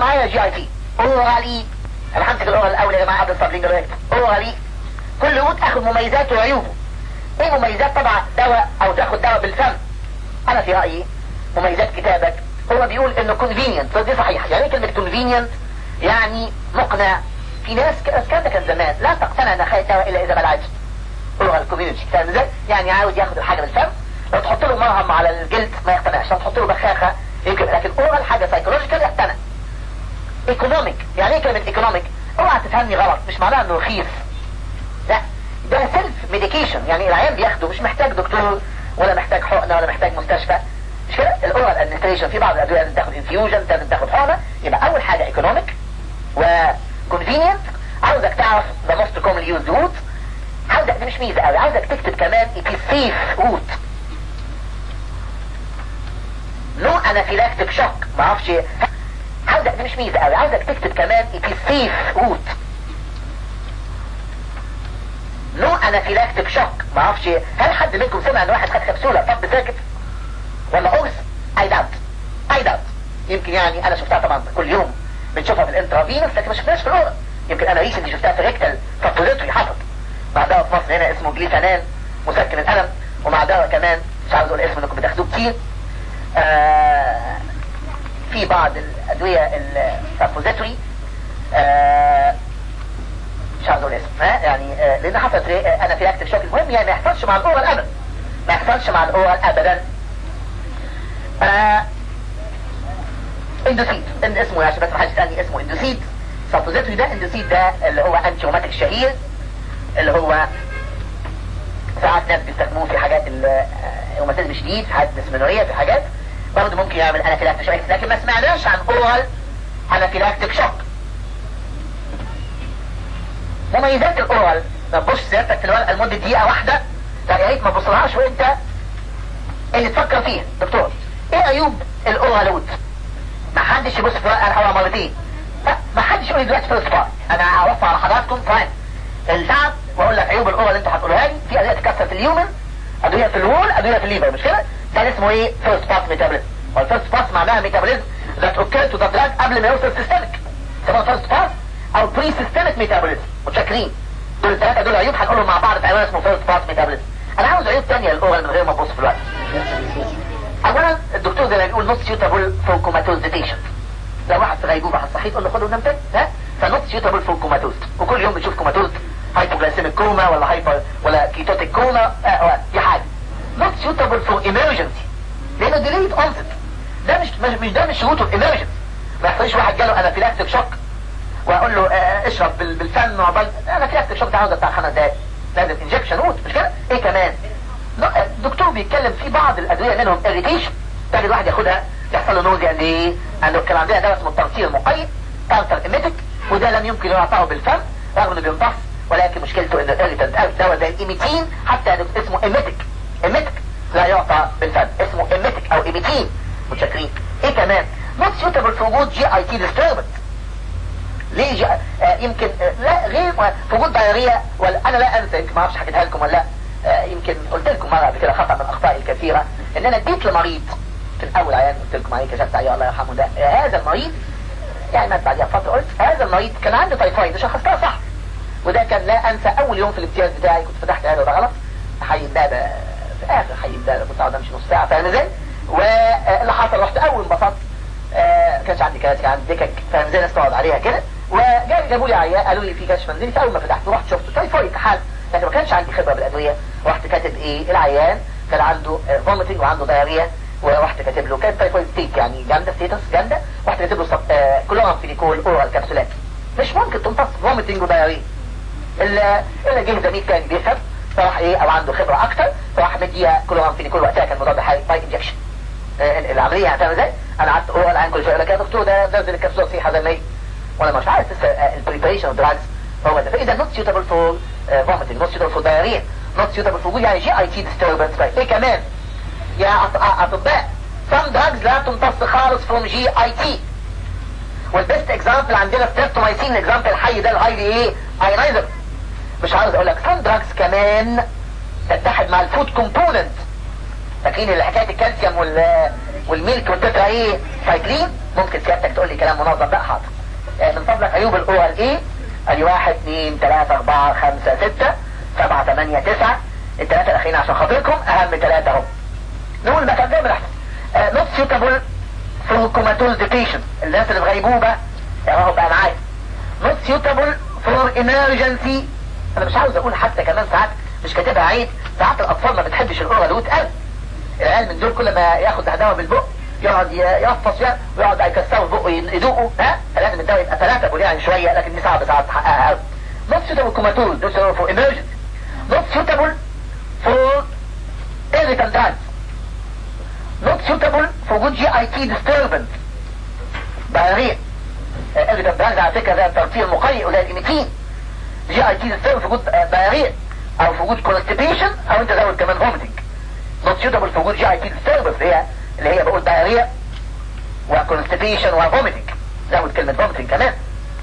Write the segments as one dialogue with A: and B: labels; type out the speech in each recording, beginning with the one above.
A: معايا جي اي تي اورالي انا همسك الاورال الاول يا جماعه قبل السبلينج دلوقتي اورالي كل روت اخد مميزاته وعيوبه ايه مميزات طبعا دواء او تاخد دواء بالفم انا في رايي مميزات كتابك هو بيقول انه convenient دي صحيح يعني ايه كلمه convenient يعني مقنع في ناس الكلام ده كان زمان لا تقتنع ان خير دواء الا اذا بلعت اورال كوميونتي فاهم ازاي؟ يعني عاوز ياخد الحاجه بالفم لو تحط له مرهم على الجلد ما يقتنعش لو تحط له بخاخه يمكن لكن اورال حاجه سايكولوجيكال يقتنع ايكونوميك يعني ايه كلمه ايكونوميك؟ اوعى تفهمني غلط مش معناها انه رخيص لا ده سيلف ميديكيشن يعني العيان بياخده مش محتاج دكتور ولا محتاج حقنه ولا محتاج مستشفى مش كده الاورال ادمنستريشن في بعض الادويه لازم تاخد انفيوجن لازم تاخد حقنه يبقى اول حاجه ايكونوميك وكونفينينت عاوزك تعرف ذا موست كومن يوز روت عاوزك دي مش ميزه قوي عاوزك تكتب كمان اتي سيف روت نو انافيلاكتيك شوك ما اعرفش عاوزك دي مش ميزه قوي عاوزك تكتب كمان اتي سيف روت نو انافيلاكتيك شوك ما اعرفش هل حد منكم سمع ان واحد خد كبسوله طب ساكت ولا قرص اي داوت اي داوت يمكن يعني انا شفتها طبعا كل يوم بنشوفها في الانترافينوس لكن ما شفناش في الاورا يمكن انا ريسنتلي شفتها في ريكتال فابوليتري حصل مع دواء في مصر هنا اسمه جليفانان مسكن الالم ومع دواء كمان مش عاوز اقول اسم انكم بتاخدوه كتير آه في بعض الادويه الفابوليتري آه مش عاوز اقول اسم ها يعني آه لان حصلت آه انا في اكتف شوك المهم يعني ما يحصلش مع الاورال ابدا ما يحصلش مع الاورال ابدا آه اندوسيد ان اسمه عشان بس ما حدش يسالني اسمه اندوسيد سابوزيتوري ده اندوسيد ده اللي هو انتي روماتيك شهير اللي هو ساعات ناس بيستخدموه في حاجات الروماتيزم شديد في حاجات ديسمنورية في حاجات برضه ممكن يعمل انافيلاكتيك شوك لكن ما سمعناش عن اورال انافيلاكتيك شوك مميزات الاورال ما تبص سيادتك في الورقه لمده دقيقه واحده لا يا ريت ما تبصلهاش وانت اللي تفكر فيها دكتور ايه عيوب الاورال وود ما حدش يبص في الورقه الحلوه مرتين لا ما حدش يقول لي دلوقتي فيرست بار انا هوفر على حضراتكم فاهم التعب واقول لك عيوب الاورال اللي انتوا هتقولوها لي في ادويه تكسر في اليومن ادويه في الوول ادويه في الليفر مش كده ده اسمه ايه فيرست باس ميتابوليزم والفيرست باس معناها ميتابوليزم ذات اوكير تو ذا دراج قبل ما يوصل سيستميك سواء فيرست باس او بري سيستميك ميتابوليزم متشكرين دول الثلاثه دول عيوب هنقولهم مع بعض في عنوان اسمه فيرست باس ميتابوليزم انا عاوز عيوب ثانيه للاورال من غير ما ابص في الوقت اولا الدكتور زي ما بيقول نوت سيوتابل فور كوماتوز ديتيشن لو واحد في غيبوبه هتصحيه تقول له خده ونام تاني ها فنوت سيوتابل فور كوماتوز وكل يوم بنشوف كوماتوز هايبوغلايسيميك كوما ولا هايبر ولا كيتوتيك كوما آه دي حاجه نوت سيوتابل فور ايمرجنسي لانه ديليت اونست ده مش مش ده مش شروطه الامرجنسي ما يحصلش واحد جاله انافيلاكتيك شوك واقول له آه اشرب بالفم وعبال انافيلاكتيك شوك ده عاوز بتاع خمس دقايق لازم انجكشن ووت مش كده ايه كمان الدكتور بيتكلم في بعض الادويه منهم اريتيشن تاني الواحد ياخدها يحصل له نوزيا ليه؟ لانه كان عندنا دواء اسمه التنصير المقيد كانسر ايميتك وده لم يمكن يعطاه بالفم رغم انه بيمتص ولكن مشكلته انه اريتنت او دواء زي الايميتين حتى اسمه ايميتك ايميتك لا يعطى بالفم اسمه ايميتك او ايميتين متشكرين ايه كمان؟ نوت سيوتابل في وجود جي اي تي ديستربنس ليه جي... آه يمكن آه لا غير في وجود دايريه ولا انا لا انسى ما اعرفش حكيتها لكم ولا لا آه يمكن قلت لكم مره قبل كده خطا من اخطائي الكثيره ان انا اديت لمريض في الاول عيان قلت لكم عليه كشفت عليه الله يرحمه ده هذا المريض يعني مات بعدها فتره قلت هذا المريض كان عنده تايفايد شخصتها صح وده كان لا انسى اول يوم في الامتياز بتاعي كنت فتحت عياده وده غلط حي الباب في اخر حي الباب كنت اقعد امشي نص ساعه فاهم ازاي؟ واللي حصل رحت اول انبسطت ما كانش عندي كراسي كان عندي دكك فاهم ازاي ناس تقعد عليها كده وجاي جابوا لي عيان قالوا لي في كشف منزلي فاول ما فتحت رحت شفت تايفايد حال لكن ما كانش عندي خبره بالادويه رحت كاتب ايه العيان كان عنده فوميتنج وعنده دايريا ورحت كاتب له كان تايفويد ستيت يعني جامده ستيتس جامده رحت كاتب له آه كلهم فينيكول اورال كبسولات مش ممكن تمتص فوميتنج ودايريا اللي اللي جه زميل تاني بيفهم فراح ايه او عنده خبره اكتر فراح مديها كلهم فينيكول وقتها كان مضاد حيوي باي انجكشن آه العمليه هتعمل ازاي؟ انا قعدت اورال الان كل شويه يقول لك يا دكتور ده نزل الكبسوله صحيحه زي ما هي وانا مش عارف لسه البريبريشن اوف دراجز هو ده فاذا نوت سيوتابل فور فوميتنج نوت سيوتابل فور دايريا نوت سيوتابل فور يعني جي اي تي ديستربنس ايه كمان يا اطباء some drugs لا تمتص خالص from جي اي تي والبيست اكزامبل عندنا ستريبتومايسين الاكزامبل الحي ده الهايلي ايه ايونايزر مش عاوز اقول لك some drugs كمان تتحد مع الفود كومبوننت فاكرين اللي حكايه الكالسيوم وال والميلك والتترا ايه سايكلين ممكن سيادتك تقول لي كلام منظم لا حاضر آه، من فضلك عيوب الاورال ايه ادي واحد اثنين ثلاثة اربعة خمسة ستة سبعة ثمانية تسعة الثلاثة الاخرين عشان خاطركم اهم ثلاثة هم نقول مثلا زي ما نحن نوت suitable for comatose patient الناس اللي في غيبوبة يراهم بقى معايا not suitable for emergency انا مش عاوز اقول حتى كمان ساعات مش كاتبها عيب ساعات الاطفال ما بتحبش الاورال وتقل العيال من دول كل ما ياخد هداوه بالبق يقعد يفص ويقعد يكسره بقه يدوقه ها فلازم الدواء يبقى ثلاثة يعني شوية لكن دي صعب ساعات تحققها قوي not suitable comatose not suitable for emergency not suitable for irritant drugs not suitable for good GIT disturbance diarrhea irritant drugs على فكرة زي الترطيل المقيء وزي الإيميتين GIT disturbance for good diarrhea أو for good constipation أو أنت زود كمان vomiting not suitable for good GIT disturbance هي اللي هي بقول diarrhea وconstipation وvomiting زود كلمة vomiting كمان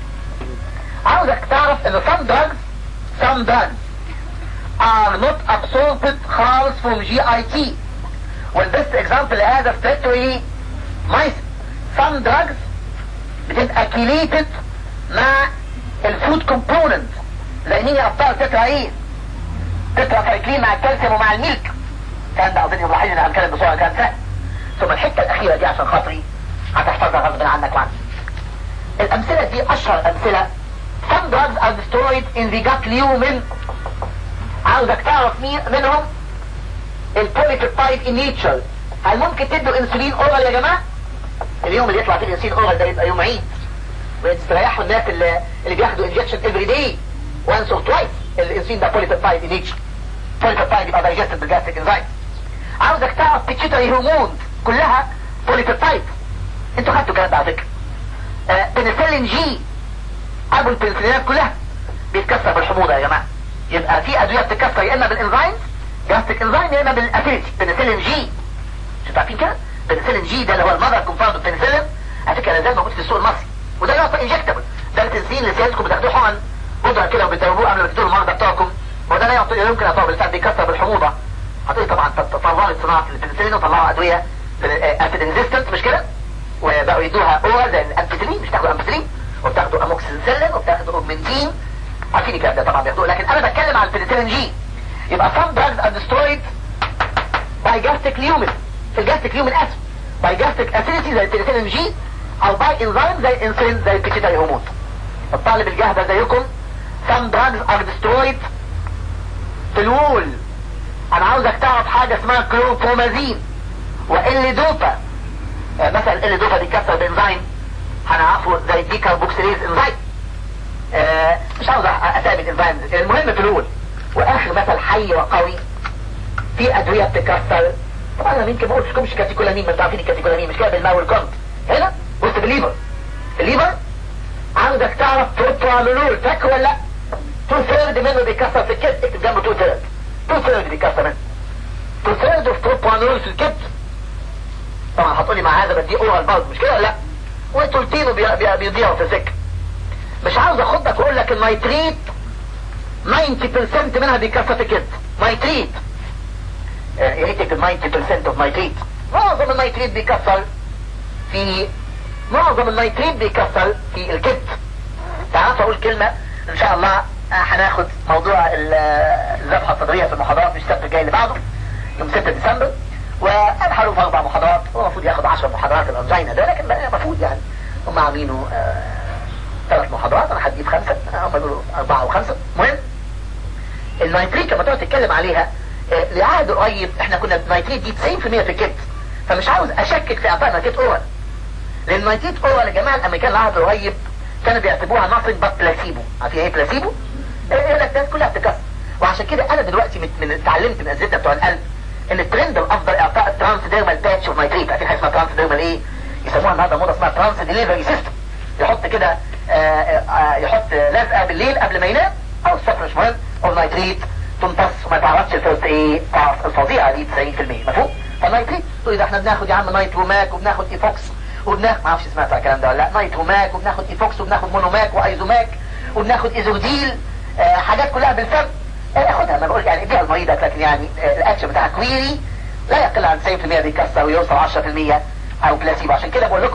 A: عاوزك تعرف ان some drugs some drugs are not absorbed خالص from GIT والبست example لهذا strictly mice some drugs بتبقى chelated مع الفود كومبوننت زي مين يقطعوا تترا ايه تترا سايكلين مع الكالسيوم ومع الميلك كان ده اظن ملاحظين انا هتكلم بسرعه كان سهل ثم الحته الاخيره دي عشان خاطري هتحفظها غصب عنك وعنك الامثله دي اشهر امثله some drugs are destroyed in the gut lumen عاوزك تعرف مين منهم البوليبيبتايد in nature هل ممكن تدوا انسولين اورال يا جماعه اليوم اللي يطلع فيه الانسولين اورال ده يبقى يوم عيد ويستريحوا الناس اللي, اللي بياخدوا انجكشن افري داي وانس اور توايس الانسولين ده بوليبيبتايد in nature بوليبيبتايد يبقى دايجستد بالجاستريك انزايم عاوزك تعرف بيتشيتري هرمون كلها بوليبيبتايد انتوا خدتوا الكلام ده على فكره آه بنسلين جي ابو البنسلينات كلها بيتكسر بالحموضه يا جماعه يبقى في ادويه بتتكسر يا اما بالانزيم جاستريك انزيم يا اما بالافينيتي بنسلين جي مش عارفين كده بنسلين جي ده اللي هو المذر كومباوند بنسلين على فكره لازال موجود في السوق المصري وده يعطى انجكتبل ده التنسين اللي سيادتكم بتاخدوه حقن بودره كده وبتدوبوه قبل ما تدوا المرضى بتوعكم وده لا يعطي يمكن يعطوه بالفعل بيكسر بالحموضه هتقولي طبعا طلعوا صناعه البنسلين وطلعوا ادويه اسيد ريزيستنت مش كده وبقوا يدوها اورال زي الامبيسلين مش تاخدوا امبيسلين وبتاخدوا اموكسيسيلين وبتاخدوا اوجمنتين عارفين الكلام ده طبعا بياخدوه لكن انا بتكلم عن البنسلين جي يبقى some drugs are destroyed by gastric lumen في الجاستريك lumen اسف by gastric acidity زي البنسلين جي او by enzyme زي الانسولين زي البيتيتاري هرمون الطالب الجهبة زيكم some drugs are destroyed في الوول انا عاوزك تعرف حاجة اسمها كلوفومازين وال دوبا آه مثلا ال دوبا دي كسر بانزيم هنعرفه زي ديكاربوكسيليز انزيم آه مش عاوز اسامي الانزيم المهم في الوول واخر مثل حي وقوي في ادوية بتكسر طبعا انا يمكن ما قلتلكمش كاتيكولامين ما انتوا عارفين الكاتيكولامين مش كده بالماء والكونت هنا بص بالليفر الليفر عاوزك تعرف بروبرانولول فاكر ولا لا تو ثيرد منه بيكسر في الكبد اكتب جنبه تو ثيرد تو ثيرد بيكسر منه تو ثيرد اوف بروبرانولول في الكبد طبعا هتقولي مع هذا بدي اورال برضه مش كده ولا لا وتلتينه بي بي بيضيعوا في السكه مش عاوز اخدك واقول لك النيتريت 90% منها بيكسر في الكبد نيتريت يا ريت تكتب 90% اوف نيتريت معظم النيتريت بيكسر في معظم النيتريت بيكسر في الكبد تعرف اقول كلمة ان شاء الله هناخد موضوع الذبحة الصدرية في المحاضرات مش السبت الجاي اللي بعده يوم 6 ديسمبر وانا هروح اربع محاضرات هو المفروض ياخد 10 محاضرات الانجينا ده لكن المفروض يعني هم عاملينه ثلاث محاضرات انا هديه خمسة هم بيقولوا اربعة وخمسة المهم النيتريت لما تقعد تتكلم عليها لعهد قريب احنا كنا النيتريت دي 90% في الكبد فمش عاوز اشكك في اعطاء نيتريت اورال لان نيتريت اورال يا جماعه الامريكان العهد قريب كانوا بيعتبروها ناصر بط بلاسيبو عارفين ايه بلاسيبو؟ ايه لك الناس كلها بتكسر وعشان كده انا دلوقتي من, من اتعلمت من اساتذتنا بتوع القلب ان الترند الافضل اعطاء الترانس ديرمال باتش اوف نيتريت عارفين حاجه اسمها ترانس ديرمال ايه؟ يسموها النهارده موضه اسمها ترانس ديليفري سيستم يحط كده يحط لزقه بالليل قبل ما ينام او الصبح مش مهم او نيتريت تمتص وما تعرفش الفرص ايه تعرف الفظيعه دي 90% مفهوم؟ فالنيتريت تقول ده احنا بناخد يا عم نيتروماك وبناخد ايفوكس وبناخد ما اعرفش سمعت الكلام ده ولا لا نيتروماك وبناخد ايفوكس وبناخد مونوماك وايزوماك وبناخد ايزوديل آه حاجات كلها بالفم آه خدها ما بقولش يعني اديها لمريضك لكن يعني آه الاكشن بتاعها كويري لا يقل عن 90% بيكسر ويوصل 10% او بلاسيبو عشان كده بقول لكم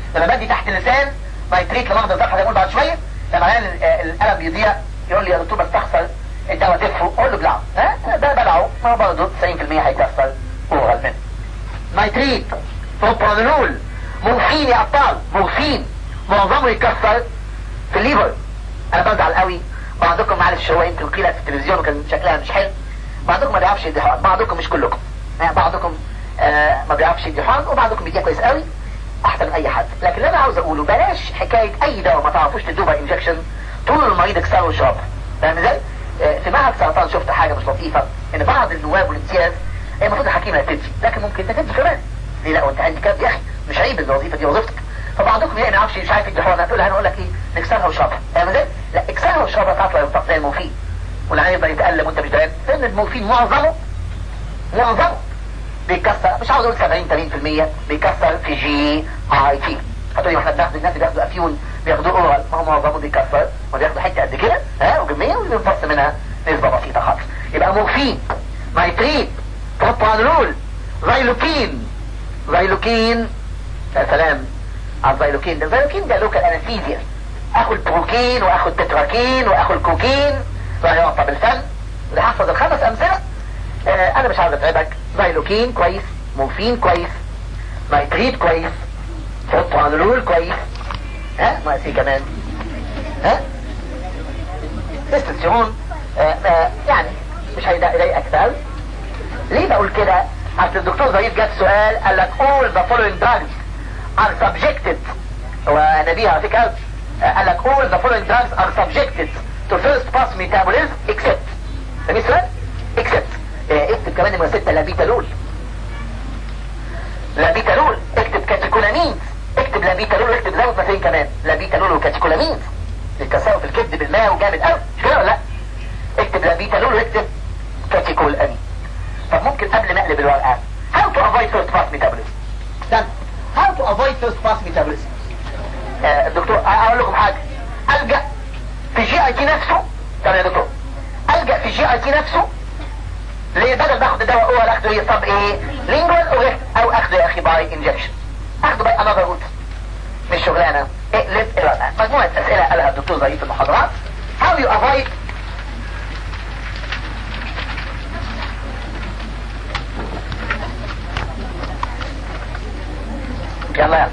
A: لما بدي تحت اللسان نايتريت لمرضى الزفحه زي ما قلت بعد شويه لما العيان الالم بيضيع يقول لي يا دكتور بستخسر الدواء تفه اقول له بلعه ها ده بلعه ما هو برضه 90% هيكسر اورال منه نايتريت بروبرانول مورفين يا ابطال مورفين معظمه يتكسر في الليفر انا بزعل قوي بعضكم معلش هو يمكن قيلت في التلفزيون وكان شكلها مش حلو بعضكم ما بيعرفش يدي حقن بعضكم مش كلكم يعني بعضكم آه ما بيعرفش يدي حقن وبعضكم بيديها كويس قوي احسن من اي حد لكن اللي انا عاوز اقوله بلاش حكايه اي دواء ما تعرفوش تدوها انجكشن طول المريض يكسره ويشربها فاهم ازاي؟ آه في معهد سرطان شفت حاجه مش لطيفه ان بعض النواب والامتياز هي المفروض الحكيم لا تدي لكن ممكن انت تدي كمان ليه لا وانت عندك يا اخي مش عيب الوظيفه دي وظيفتك فبعضكم يلاقي نعرفش مش عارف يدي حقنه تقول هنقول لك ايه نكسرها وشربها فاهم ازاي؟ لا اكسرها وشربها ساعات لا ينطق زي المورفين والعيان يفضل يتألم وانت مش دايم لان المورفين معظمه معظمه بيكسر مش عاوز اقول 70 80% بيكسر في جي اي تي هتقولي ما احنا بناخد الناس اللي بياخدوا افيون بياخدوا اورال ما هو معظمه بيكسر وبياخدوا حته قد كده ها وكميه وبينفص منها نسبه بسيطه خالص يبقى مورفين نايتريت بروبانول زيلوكين زيلوكين يا سلام على الزيلوكين ده الزيلوكين ده لوكال انستيزيا اخد بروكين واخد تتراكين واخد كوكين ويعطى بالفم اللي حفظ الخمس امثله آه انا مش عاوز اتعبك زيلوكين كويس مورفين كويس نايتريت كويس فوترانولول كويس ها ناقص ايه كمان ها تستوستيرون آه آه يعني مش هيضايقك قوي ليه بقول كده اصل الدكتور ظريف جاب سؤال قال لك all the following drugs are subjected هو نبيه على فكره قال لك all the following drugs are subjected to first pass metabolism except فاهمين السؤال؟ except اه اكتب كمان نمرة ستة لابيتالول لابيتالول اكتب كاتيكولامين اكتب لابيتالول اكتب زود مثلين كمان لابيتالول وكاتيكولامين بيتكسروا في الكبد بالماء وجامد قوي مش كده ولا لا؟ اكتب لابيتالول واكتب كاتيكولامين طب ممكن قبل ما اقلب الورقة how to avoid first pass metabolism استنى how to avoid first pass metabolism آه الدكتور اقول لكم حاجة الجأ في جي اي تي نفسه طب يا دكتور الجأ في جي اي تي نفسه ليه بدل باخد دواء اول اخده ايه طب ايه لينجوال او او اخده يا اخي باي انجكشن اخده باي انذر روت مش شغلانه اقلب الورقه مجموعه اسئله قالها الدكتور ظريف في المحاضرات how you avoid يلا يلا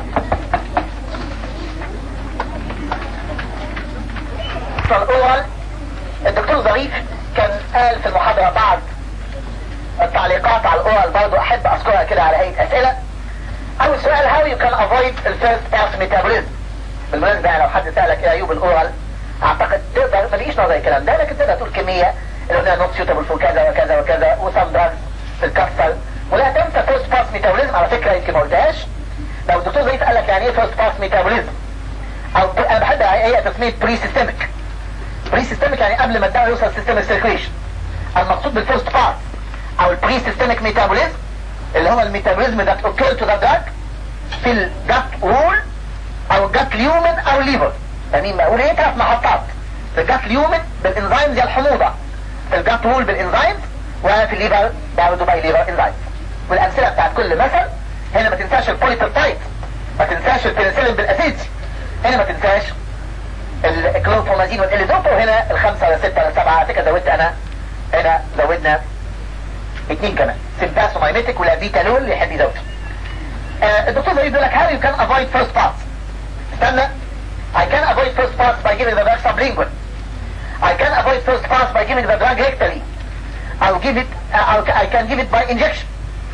A: فالاول الدكتور ظريف كان قال في المحاضرة بعض التعليقات على الاورال برضه احب اذكرها كده على هيئة اسئلة اول سؤال how you can avoid الفيرست pass metabolism بالمناسبة يعني لو حد سألك ايه عيوب الاورال اعتقد تقدر ما تجيش نظر الكلام ده لكن تقدر تقول كمية اللي قلنا نوت سيوتابل فور كذا وكذا وكذا وسام دراجز تتكسر ولا تنسى فيرست باس ميتابوليزم على فكرة يمكن ما قلتهاش لو الدكتور ظريف قال لك يعني ايه فيرست باس ميتابوليزم او انا بحب هي تسمية بري سيستميك بري سيستميك يعني قبل ما الدواء يوصل سيستم السيركيشن المقصود بالفيرست باس او البري سيستميك ميتابوليزم اللي هو الميتابوليزم ده اوكير تو ذا دراج في الجات وول او الجات ليومن او الليفر فاهمين بقول ايه ثلاث محطات في الجات ليومن بالانزيمز يا الحموضه في الجات وول بالانزيمز وفي الليفر برضه باي ليفر انزيمز والامثله بتاعت كل مثل هنا ما تنساش البوليبيبتايد ما تنساش البنسلين بالاسيد هنا ما تنساش الكلوفومازين والاليزوتو هنا الخمسة ولا ستة ولا سبعة فكرة زودت انا هنا زودنا اتنين كمان سيمباسومايميتك ولا فيتالول اللي يحب يزود آه الدكتور زي بيقول لك how you can avoid first pass استنى I can avoid first pass by giving the drug sublingual I can avoid first pass by giving the drug rectally I'll give it uh, I'll, I can give it by injection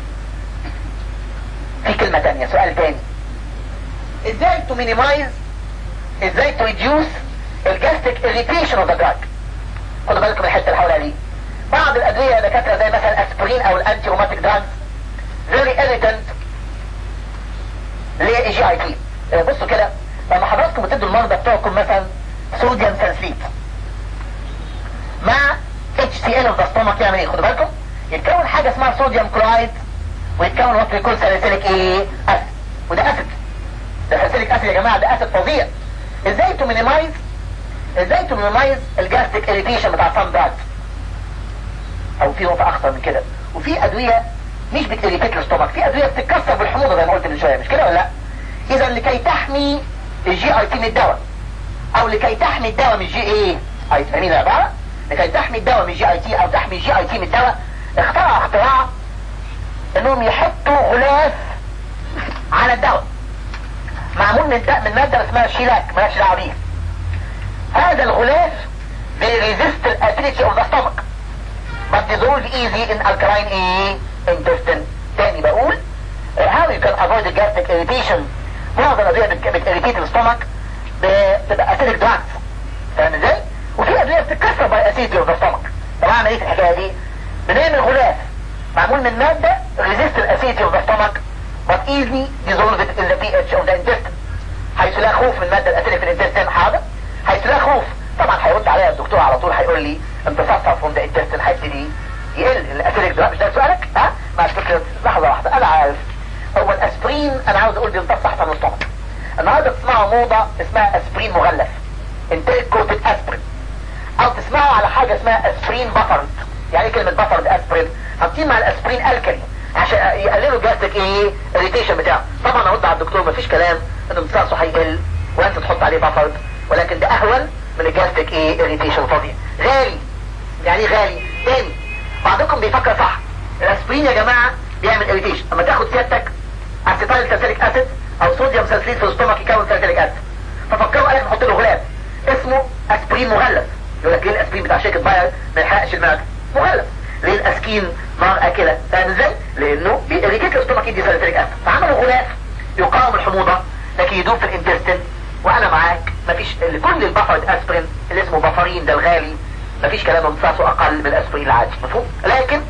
A: في كلمة تانية سؤال تاني ازاي to minimize ازاي to reduce الجاستيك irritation of the drug خدوا بالكم من الحته اللي حولها دي بعض الادويه يا دكاتره زي مثلا اسبرين او الانتي روماتيك دراجز very irritant ليه جي اي تي بصوا كده لما حضراتكم بتدوا المرضى بتوعكم مثلا صوديوم سلفيت مع اتش سي ال اوف ذا ستومك يعمل ايه خدوا بالكم يتكون حاجه اسمها صوديوم كلورايد ويتكون وات يكون ساليسيليك ايه اسيد وده اسيد ده ساليسيليك اسيد يا جماعه ده اسيد فظيع ازاي تو مينيمايز ازاي تو مينيمايز الجاستيك اريتيشن بتاع سام دراجز او في نقطه اخطر من كده وفي ادويه مش بتريتيت الاستومك في ادويه بتتكسر بالحموضه زي ما قلت من شويه مش كده ولا لا اذا لكي تحمي الجي اي تي من الدواء او لكي تحمي الدواء من الجي ايه اي فاهمين يا بقى لكي تحمي الدواء من الجي اي تي او تحمي الجي اي تي من الدواء اخترع اختراع انهم يحطوا غلاف على الدواء معمول من من ماده اسمها شيلاك مالهاش دعوه بيها هذا الغلاف بيريزيست الاسيديتي اوف ذا ستومك but dissolve easy in alkaline ايه intestine تاني بقول how you can avoid the gastric irritation معظم الادويه بتirritate الستومك بتبقى acidic drugs فاهم ازاي؟ وفي ادويه بتتكسر باي acidity of the stomach طب اعمل ايه في الحكايه دي؟ بنعمل غلاف معمول من ماده resist acidity of the stomach but easily dissolve it in the pH of the intestine حيث لا خوف من ماده الاسيديك في الانتستين حاضر حيث لا خوف طبعا هيرد عليا الدكتور على طول هيقول لي امتصاصها فروم ذا انتستين هيبتدي يقل الاسيديك ده مش ده سؤالك ها مع فكره لحظه واحده انا عارف هو الاسبرين انا عاوز اقول بيمتص تحت الاسطمك النهارده تسمعوا موضه اسمها اسبرين مغلف انتيك كوتد اسبرين او تسمعوا على حاجه اسمها اسبرين بفرد يعني ايه كلمه بفرد اسبرين حاطين مع الاسبرين الكلي عشان يقللوا الجاستك ايه الريتيشن بتاعه طبعا ارد على الدكتور مفيش كلام ان امتصاصه هيقل وانت تحط عليه بفرد ولكن ده اهون من الجاستك ايه اريتيشن فاضيه غالي يعني غالي تاني بعضكم بيفكر صح الاسبرين يا جماعه بيعمل اريتيشن اما تاخد سيادتك اسيتايل سالسيليك اسيد او صوديوم سالسيليت في الستومك يكون سالسيليك اسيد ففكروا قالك نحط له غلاف اسمه اسبرين مغلف يقول لك ليه الاسبرين بتاع شركه باير ما يلحقش المعده مغلف ليه الاسكين نار اكله فاهم ازاي؟ لانه بيريتيت الستومك يدي سالسيليك اسيد فعملوا غلاف يقاوم الحموضه لكن يدوب في الانتستين وانا معاك مفيش كل البفرد اسبرين اللي اسمه بفرين ده الغالي مفيش كلام امتصاصه اقل من الاسبرين العادي مفهوم لكن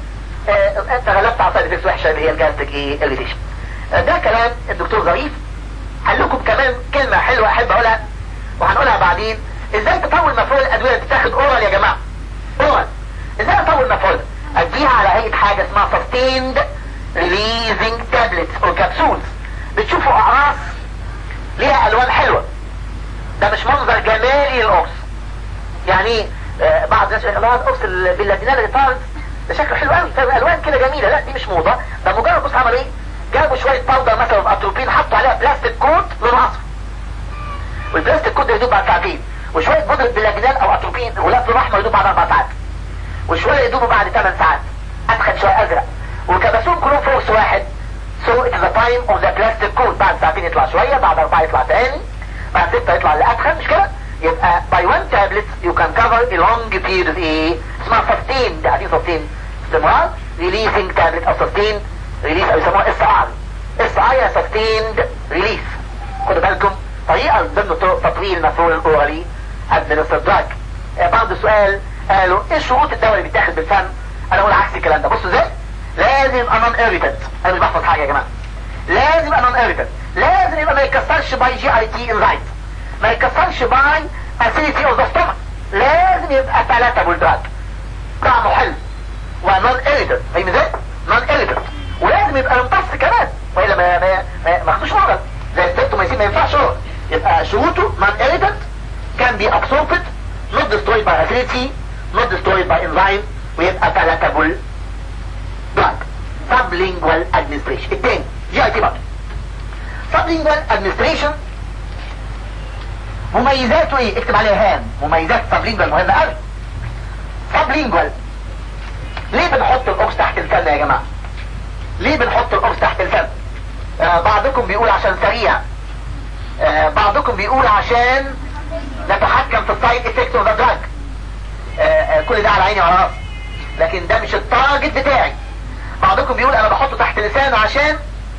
A: آه انت غلبت على سايد وحشه اللي هي الجاستك ايه الريتيشن آه ده كلام الدكتور ظريف قال لكم كمان كلمه حلوه احب اقولها وهنقولها بعدين ازاي تطول مفعول الادويه اللي بتاخد اورال يا جماعه اورال ازاي اطول مفعول اديها على هيئه حاجه اسمها sustained releasing tablets او كبسولز بتشوفوا اقراص ليها الوان حلوه ده مش منظر جمالي للقرص يعني آه بعض الناس يقول لك القرص باللاتينال ريتارد ده شكله حلو قوي فاهم الوان كده جميله لا دي مش موضه ده مجرد بص عمل ايه جابوا شويه باودر مثلا اتروبين حطوا عليها بلاستيك كوت لونه اصفر والبلاستيك كوت ده يدوب بعد ساعتين وشويه بودره باللاتينال او اتروبين غلاف لونه احمر يدوب بعد اربع ساعات وشويه يدوبوا بعد ثمان ساعات ادخل شويه ازرق وكبسون كلهم فورس واحد so it is the time of the plastic coat بعد ساعتين يطلع شويه بعد اربعه يطلع تاني بعد ستة يطلع لأدخل مش كده يبقى by one tablet you can cover a long period of ايه اسمها sustained قاعدين sustained استمرار releasing tablet او sustained release او يسموها اس ار اس ار يا sustained release خدوا بالكم طريقة ضمن طرق تطويل المفعول الاورالي administered drug بعض السؤال قالوا ايه شروط الدواء اللي بيتاخد بالفم انا اقول عكس الكلام ده بصوا ازاي لازم يبقى نون irritant انا مش بحفظ حاجة يا جماعة لازم يبقى نون irritant لازم يبقى ما يكسرش باي جي اي تي انزايت ما يكسرش باي اسيديتي اوف ذا ستومك لازم يبقى ثلاثة دراج طعمه حلو ونون اريتنت فاهم ازاي؟ نون اريتنت ولازم يبقى ممتص كمان والا ما ما ما ما خدوش مرض زي التكتوميسين ما ينفعش هو يبقى شروطه نون اريتنت كان بي absorbed not destroyed by acidity not destroyed by enzyme ويبقى palatable drug sublingual administration التاني جي اي تي برضه sublingual administration مميزاته ايه اكتب عليها هام مميزات sublingual مهمة قوي sublingual ليه بنحط القرص تحت الفم يا جماعة ليه بنحط القرص تحت الفم آه بعضكم بيقول عشان سريع آه بعضكم بيقول عشان نتحكم في السايد افكت اوف ذا دراج كل ده على عيني وعلى راسي لكن ده مش التارجت بتاعي بعضكم بيقول انا بحطه تحت لسانه عشان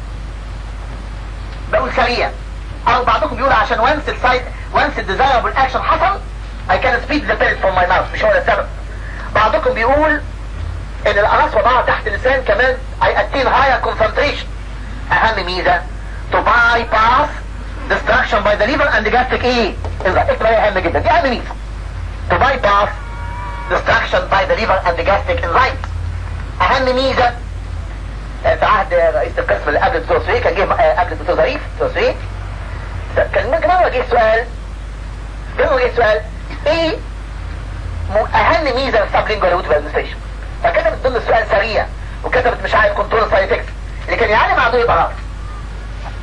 A: بقول سريع او بعضكم بيقول عشان وانس السايد وانس الديزايربل اكشن حصل I can speed the pellet from my mouth مش هو ده السبب بعضكم بيقول ان الاقراص وضعها تحت اللسان كمان I attain higher concentration اهم ميزة to bypass destruction by the liver and the gastric ايه اكتب عليها اهم جدا دي اهم ميزة to bypass destruction by the liver and the gastric enzymes اهم ميزة في عهد رئيس القسم اللي قبل الدكتور سوي كان جه قبل الدكتور ظريف الدكتور سوي كان مرة جه سؤال كان جه سؤال ايه اهم ميزة للسبلينجوال روت ادمنستريشن فكتبت ضمن السؤال سريع وكتبت مش عارف كنترول سايد افكتس اللي كان يعلم عنده يبقى غلط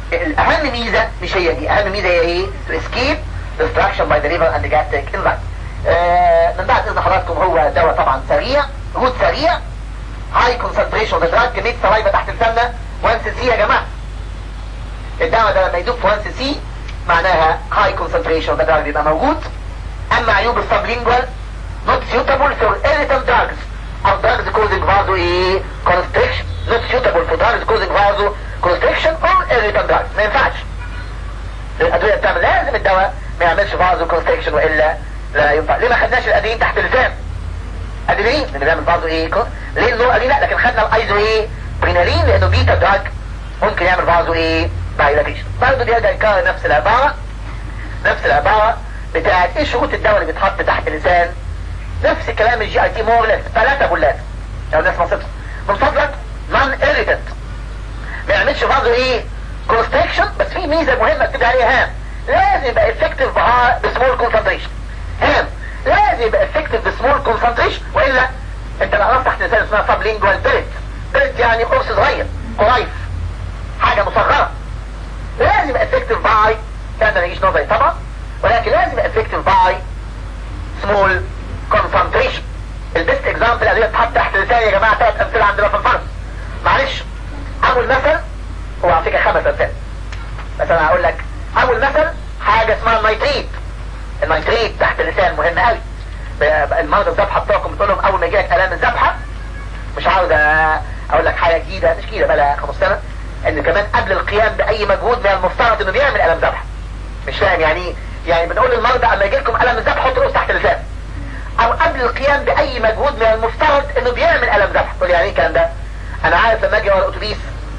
A: الاهم ميزة مش هي دي اهم ميزة هي ايه to escape destruction by the liver and the gastric enzyme آه من بعد اذن حضراتكم هو دواء طبعا سريع روت سريع high concentration of the drug كمية سلايفة تحت السمنة 1 سي سي يا جماعة الدواء ده لما يدوب في 1 سي سي معناها high concentration of the drug بيبقى موجود اما عيوب السبلينجوال not suitable for irritant drugs او drugs causing vaso ايه constriction not suitable for drugs causing vaso constriction or irritant drugs ما ينفعش الادوية بتعمل لازم الدواء ما يعملش فازو constriction والا لا ينفع ليه ما خدناش الادرينين تحت اللسان ادرينين اللي بيعمل فازو ايه ليه النوع ادرينين لا لكن خدنا الايزو ايه برينالين لانه بيتا دراج ممكن يعمل فازو ايه دايلاتيشن برضه دي يكرر نفس العبارة نفس العبارة بتاعت ايه شروط الدواء اللي بيتحط تحت اللسان نفس كلام الجي اي تي مورلس ثلاثة بولات لو الناس ما صبت من فضلك نون ايريتنت ما يعملش برضه ايه كونستريكشن بس في ميزة مهمة اكتب عليها هام لازم يبقى افكتيف بسمول كونسنتريشن هام لازم يبقى افكتيف بسمول كونسنتريشن والا انت بقى رفع تحت لسان اسمها سب لينجوال بيرت بيرت يعني قرص صغير قريف حاجة مصغرة لازم يبقى افكتيف باي كان ما يجيش نظري طبعا ولكن لازم يبقى افكتيف باي سمول كونسنتريشن البيست اكزامبل اللي بتحط تحت لساني يا جماعه ثلاث امثله عندنا في الفرق معلش اول مثل هو على فكره خمس امثله مثلا هقول لك اول مثل حاجه اسمها النيتريت النيتريت تحت اللسان مهم قوي المرضى الذبحه بتوعكم بتقول لهم اول ما يجي لك الام الذبحه مش عاوز اقول لك حاجه جديده مش جديده بقى 15 سنه ان كمان قبل القيام باي مجهود من المفترض انه بيعمل الم ذبحه مش فاهم يعني ايه يعني بنقول للمرضى اما يجي لكم الم الذبح حط رؤوس تحت اللسان او قبل القيام باي مجهود من المفترض انه بيعمل الم ذبح تقول يعني ايه الكلام ده انا عارف لما اجي ورا الاتوبيس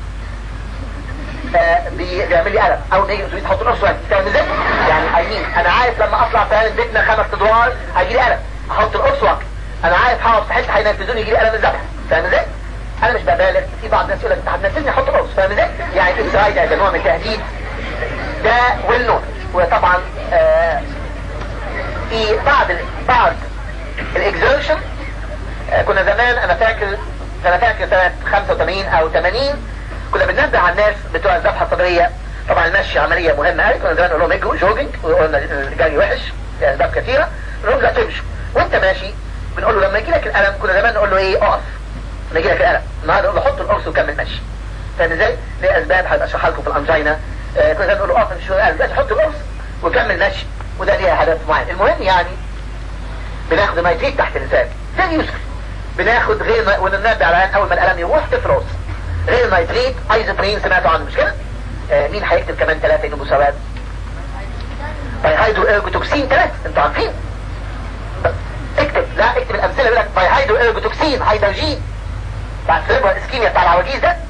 A: آه بيعمل لي الم اول ما يجي الاتوبيس احط رؤوس فاهم ازاي يعني ايمين انا عارف لما اطلع فعلا بيتنا خمس ادوار هيجي لي الم احط القرص واكل انا عارف هقعد في حته هينفذوني يجي لي الم الذبح فاهم ازاي انا مش ببالغ في بعض الناس يقول لك انت هتنزلني احط قرص فاهم ازاي يعني كده سايد ده نوع من التهديد ده والنون وطبعا آه في بعض بعض الاكزيرشن آه كنا زمان انا فاكر انا فاكر سنة 85 او 80 كنا بننبه على الناس بتوع الذبحة الصدرية طبعا المشي عملية مهمة قوي كنا زمان نقول لهم اجروا جوجنج وقلنا الجري وحش لاسباب كثيرة نقول لهم لا تمشوا وانت ماشي بنقول له لما يجي لك الالم كنا زمان نقول له ايه اقف لما يجي لك الالم النهارده نقول له حط القرص وكمل مشي فاهم ازاي؟ ليه اسباب هبقى اشرحها لكم في الانجينا آه كنا زمان نقول له اقف مش الالم دلوقتي حط القرص وكمل مشي وده ليها هدف معين المهم يعني بناخد نيتريت تحت اللسان زي يوسف بناخد غير وننبه على الان اول ما الالم يروح تفرص غير نيتريت ايزوبرين سمعتوا عنه مش كده؟ آه مين هيكتب كمان ثلاثة ينبوا سواد؟ بايهايدرو ارجوتوكسين ثلاثة انتوا عارفين اكتب لا اكتب الامثله يقول لك بايهايدرو ارجوتوكسين هيدروجين بعد سيربرال اسكيميا بتاع العواجيز ده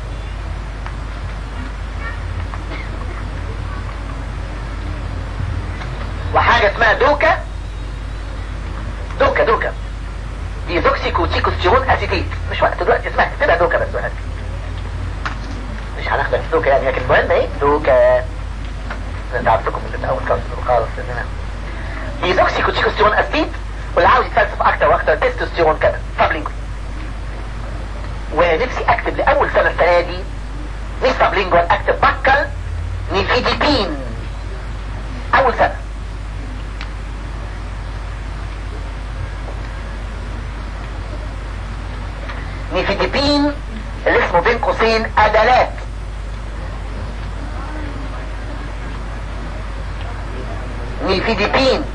A: وحاجة اسمها دوكا دوكا دوكا دي دوكسيكوتيكوستيرون اسيتيت مش وقت دلوقتي اسمها تبقى دوكا بس وقت مش هناخدها في دوكا يعني لكن المهم ايه دوكا انا تعبتكم من الاول خالص خالص دي دوكسيكوتيكوستيرون اسيتيت واللي عاوز يتفلسف اكتر واكتر تستوستيرون كمان سابلينجو ونفسي اكتب لاول سنة السنة دي مش سابلينجوال اكتب بكل نيفيديبين اول سنة نيفيديبين اللي اسمه بين قوسين ادلات نيفيديبين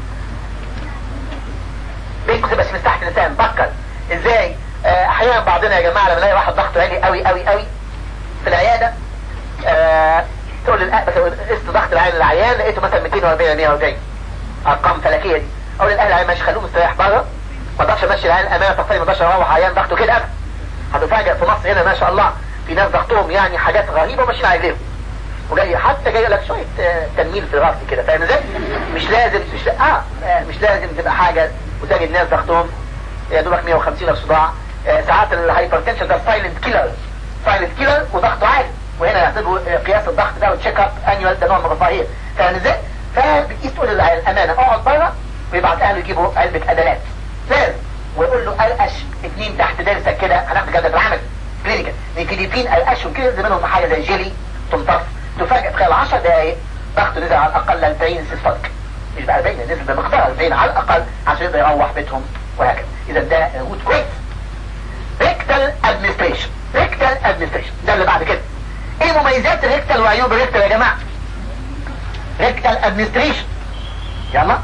A: بين قوسين بس مش تحت لسان بكر ازاي آه احيانا بعضنا يا جماعة لما نلاقي واحد ضغطه عالي قوي قوي قوي في العيادة آه تقول للأ بس قست ضغط العين العيان لقيته مثلا 240 140 ارقام فلكية دي اقول للاهل العيان ماشي خلوه مستريح بره ما اقدرش امشي العيان امانه تقصير ما اقدرش اروح عيان ضغطه كده ابدا هتفاجئ في مصر هنا ما شاء الله في ناس ضغطهم يعني حاجات غريبة ماشيين على رجليهم وجاي حتى جاي لك شوية تنميل في راسي كده فاهم ازاي؟ مش لازم مش اه مش لازم تبقى حاجة وتجد ناس ضغطهم يا دوبك 150 صداع آه ساعات الهايبرتنشن ده سايلنت كيلر سايلنت كيلر وضغطه عالي وهنا يعتبروا قياس الضغط ده وتشيك اب انيوال ده نوع من الرفاهيه فاهم ازاي؟ فبتقيس تقول للامانه اقعد بره ويبعت اهله يجيبوا علبه ادلات لازم ويقول له قلقش اتنين تحت درسك كده هناخد جلدة العمل كلينيكال نيكليبين قلقشهم كده زي منهم حاجه زي جيلي تمتص تفاجئ خلال 10 دقائق ضغطه نزل على الاقل 40 سيستوليك مش بقى 40 نزل بمقدار 40 على الاقل عشان يقدر يروح بيتهم وهكذا اذا ده روت كويس ريكتال ادمنستريشن ريكتال ادمنستريشن ده اللي بعد كده ايه مميزات الريكتال وعيوب الريكتال يا جماعه ريكتال ادمنستريشن يلا